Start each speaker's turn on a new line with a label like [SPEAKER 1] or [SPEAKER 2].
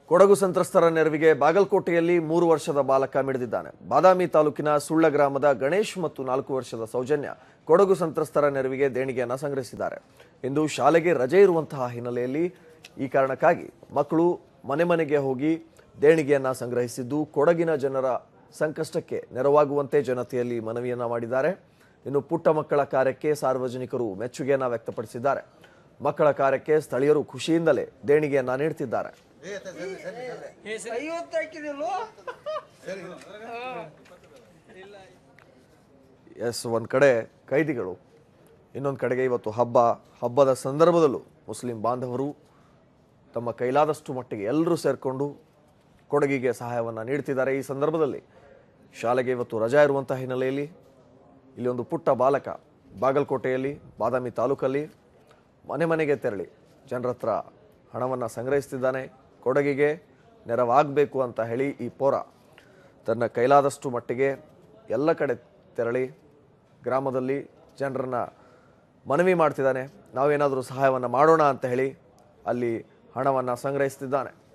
[SPEAKER 1] ಕೊಡಗು ಸಂತ್ರಸ್ತರ ನೆರವಿಗೆ ಬಾಗಲಕೋಟೆಯಲ್ಲಿ ಮೂರು ವರ್ಷದ ಬಾಲಕ ಮಿಡಿದಿದ್ದಾನೆ ಬಾದಾಮಿ ತಾಲೂಕಿನ ಸುಳ್ಳ ಗ್ರಾಮದ ಗಣೇಶ್ ಮತ್ತು ನಾಲ್ಕು ವರ್ಷದ ಸೌಜನ್ಯ ಕೊಡಗು ಸಂತ್ರಸ್ತರ ನೆರವಿಗೆ ದೇಣಿಗೆಯನ್ನ ಸಂಗ್ರಹಿಸಿದ್ದಾರೆ ಇಂದು ಶಾಲೆಗೆ ರಜೆ ಇರುವಂತಹ ಹಿನ್ನೆಲೆಯಲ್ಲಿ ಈ ಕಾರಣಕ್ಕಾಗಿ ಮಕ್ಕಳು ಮನೆ ಮನೆಗೆ ಹೋಗಿ ದೇಣಿಗೆಯನ್ನ ಸಂಗ್ರಹಿಸಿದ್ದು ಕೊಡಗಿನ ಜನರ ಸಂಕಷ್ಟಕ್ಕೆ ನೆರವಾಗುವಂತೆ ಜನತೆಯಲ್ಲಿ ಮನವಿಯನ್ನ ಮಾಡಿದ್ದಾರೆ ಇನ್ನು ಪುಟ್ಟ ಮಕ್ಕಳ ಕಾರ್ಯಕ್ಕೆ ಸಾರ್ವಜನಿಕರು ಮೆಚ್ಚುಗೆಯನ್ನ ವ್ಯಕ್ತಪಡಿಸಿದ್ದಾರೆ ಮಕ್ಕಳ ಕಾರ್ಯಕ್ಕೆ ಸ್ಥಳೀಯರು ಖುಷಿಯಿಂದಲೇ ದೇಣಿಗೆಯನ್ನ ನೀಡುತ್ತಿದ್ದಾರೆ
[SPEAKER 2] ಐವತ್ತು ಹಾಕಿದಿಲ್ವ
[SPEAKER 1] ಎಸ್ ಒಂದು ಕಡೆ ಕೈದಿಗಳು ಇನ್ನೊಂದು ಕಡೆಗೆ ಇವತ್ತು ಹಬ್ಬ ಹಬ್ಬದ ಸಂದರ್ಭದಲ್ಲೂ ಮುಸ್ಲಿಂ ಬಾಂಧವರು ತಮ್ಮ ಕೈಲಾದಷ್ಟು ಮಟ್ಟಿಗೆ ಎಲ್ಲರೂ ಸೇರಿಕೊಂಡು ಕೊಡಗಿಗೆ ಸಹಾಯವನ್ನು ನೀಡ್ತಿದ್ದಾರೆ ಈ ಸಂದರ್ಭದಲ್ಲಿ ಶಾಲೆಗೆ ಇವತ್ತು ರಜಾ ಇರುವಂಥ ಹಿನ್ನೆಲೆಯಲ್ಲಿ ಇಲ್ಲಿ ಒಂದು ಪುಟ್ಟ ಬಾಲಕ ಬಾಗಲಕೋಟೆಯಲ್ಲಿ ಬಾದಾಮಿ ತಾಲೂಕಲ್ಲಿ ಮನೆ ಮನೆಗೆ ತೆರಳಿ ಜನರ ಹತ್ರ ಹಣವನ್ನು ಸಂಗ್ರಹಿಸ್ತಿದ್ದಾನೆ ಕೊಡಗಿಗೆ ನೆರವಾಗಬೇಕು ಅಂತ ಹೇಳಿ ಈ ಪೋರ ತನ್ನ ಕೈಲಾದಷ್ಟು ಮಟ್ಟಿಗೆ ಎಲ್ಲ ಕಡೆ ತೆರಳಿ ಗ್ರಾಮದಲ್ಲಿ ಜನರನ್ನ ಮನವಿ ಮಾಡ್ತಿದ್ದಾನೆ ನಾವೇನಾದರೂ ಸಹಾಯವನ್ನು ಮಾಡೋಣ ಅಂತ ಹೇಳಿ ಅಲ್ಲಿ ಹಣವನ್ನು ಸಂಗ್ರಹಿಸ್ತಿದ್ದಾನೆ